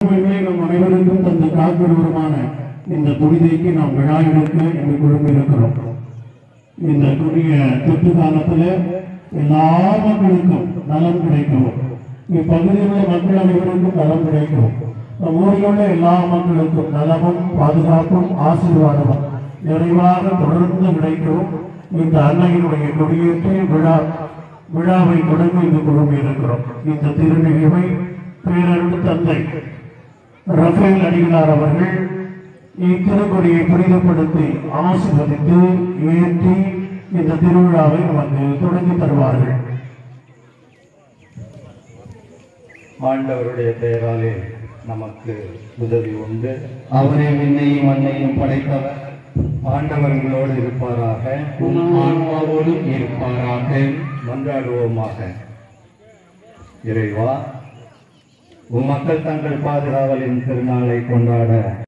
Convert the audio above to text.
இவைகளை நம் அனைவருக்கும் தந்த காப்பிடுவருமான இந்த புனிதைக்கு நாம் விழா எடுக்க என்று குழுமியிருக்கிறோம் இந்த குறுகிய தொற்று காலத்துல எல்லா மக்களுக்கும் நலம் கிடைக்கவும் இப்பகுதியில் உள்ள மக்கள் அனைவருக்கும் நலம் கிடைக்கும் நம் ஊரில் உள்ள எல்லா மக்களுக்கும் நலமும் பாதுகாப்பும் ஆசீர்வாதமும் நிறைவாக தொடர்ந்து கிடைக்கவும் இந்த அன்னையினுடைய கொடியேற்றி விழா விழாவை தொடங்கி இங்கு குழுமியிருக்கிறோம் இந்த திருநிகழ்வை பேரருள் தந்தை ரஃபேல் அடிகளார் அவர்கள் இத்திருக்கொடியை புனிதப்படுத்தி ஆசீர்வதித்து ஏற்றி இந்த திருவிழாவை நமக்கு தொடங்கி தருவார்கள் ஆண்டவருடைய பெயராலே நமக்கு உதவி உண்டு அவரே விண்ணையும் மண்ணையும் படைத்தவர் ஆண்டவர்களோடு இருப்பாராக உம் ஆன்மாவோடும் இருப்பாராக மன்றாடுவோமாக இறைவா உம் மக்கள் தங்கள் பாதுகாவலின் திருநாளை கொண்டாட